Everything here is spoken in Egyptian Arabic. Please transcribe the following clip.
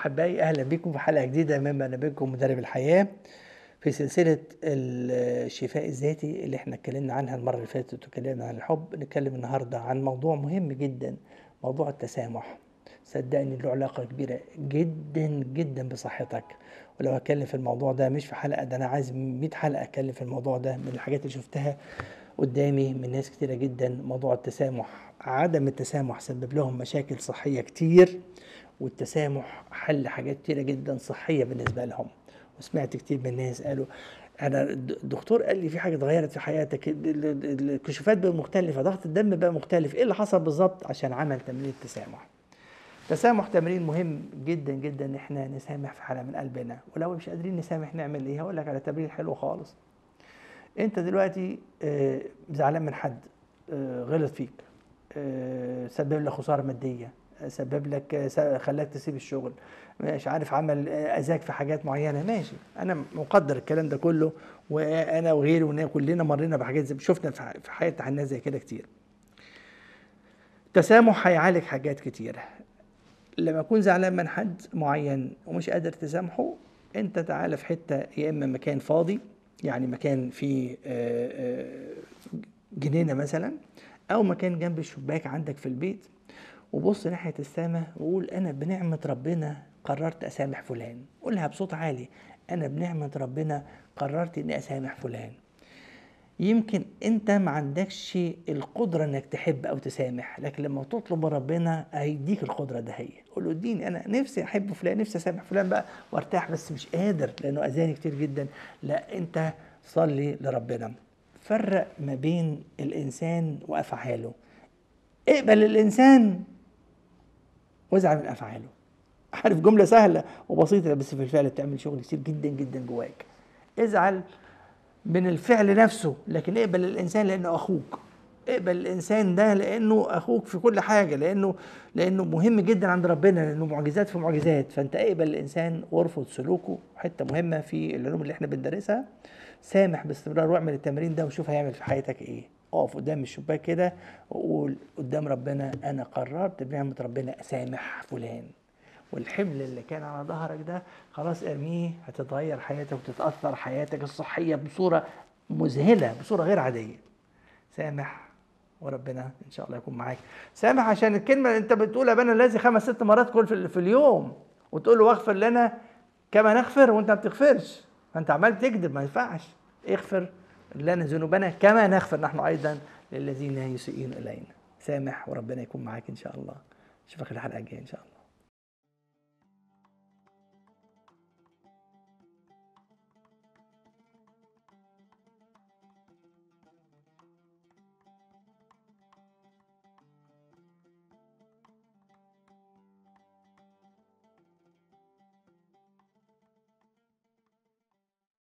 احبائي اهلا بكم في حلقه جديده من برنامجكم مدرب الحياه في سلسله الشفاء الذاتي اللي احنا اتكلمنا عنها المره اللي فاتت واتكلمنا عن الحب نتكلم النهارده عن موضوع مهم جدا موضوع التسامح صدقني له علاقه كبيره جدا جدا بصحتك ولو هتكلم في الموضوع ده مش في حلقه ده انا عايز 100 حلقه اتكلم في الموضوع ده من الحاجات اللي شفتها قدامي من ناس كتيره جدا موضوع التسامح عدم التسامح سبب لهم مشاكل صحيه كتير والتسامح حل حاجات كتيرة جدا صحية بالنسبة لهم وسمعت كتير من الناس قالوا انا الدكتور قال لي في حاجه اتغيرت في حياتك الكشوفات بقى مختلفه ضغط الدم بقى مختلف ايه اللي حصل بالظبط عشان عمل تمرين التسامح التسامح تمرين مهم جدا جدا ان احنا نسامح في حاله من قلبنا ولو مش قادرين نسامح نعمل ايه هقول لك على تمرين حلو خالص انت دلوقتي زعلان من حد غلط فيك سبب لك خساره ماديه سبب لك خلاك تسيب الشغل مش عارف عمل اذاك في حاجات معينه ماشي انا مقدر الكلام ده كله وانا وغيري كلنا مرينا بحاجات زي شفنا في حياتنا ناس زي كده كتير التسامح هيعالج حاجات كتيره لما اكون زعلان من حد معين ومش قادر تسامحه انت تعالى في حته يا اما مكان فاضي يعني مكان فيه جنينه مثلا او مكان جنب الشباك عندك في البيت وبص ناحيه السماء وقول انا بنعمه ربنا قررت اسامح فلان قولها بصوت عالي انا بنعمه ربنا قررت اني اسامح فلان يمكن انت ما عندكش القدره انك تحب او تسامح لكن لما تطلب من ربنا هيديك القدره ده هي قول له اديني انا نفسي احب فلان نفسي اسامح فلان بقى وارتاح بس مش قادر لانه اذاني كتير جدا لا انت صلي لربنا فرق ما بين الانسان وافعاله اقبل الانسان وازعل من افعاله عارف جمله سهله وبسيطه بس في الفعل بتعمل شغل كتير جدا جدا جواك ازعل من الفعل نفسه لكن اقبل الانسان لانه اخوك اقبل الانسان ده لانه اخوك في كل حاجه لانه لانه مهم جدا عند ربنا لانه معجزات في معجزات فانت اقبل الانسان وارفض سلوكه حته مهمه في العلوم اللي احنا بندرسها سامح باستمرار واعمل التمرين ده وشوف هيعمل في حياتك ايه اقف قدام الشباك كده وقول قدام ربنا انا قررت بنعمه ربنا اسامح فلان والحمل اللي كان على ظهرك ده خلاص ارميه هتتغير حياتك وتتاثر حياتك الصحيه بصوره مذهله بصوره غير عاديه سامح وربنا ان شاء الله يكون معاك سامح عشان الكلمه اللي انت بتقولها بنا الذي خمس ست مرات كل في اليوم وتقول له واغفر لنا كما نغفر وانت ما بتغفرش فانت عمال تكذب ما ينفعش اغفر لنا ذنوبنا كما نغفر نحن ايضا للذين يسيئون الينا سامح وربنا يكون معاك ان شاء الله اشوفك الحلقه الجايه ان شاء الله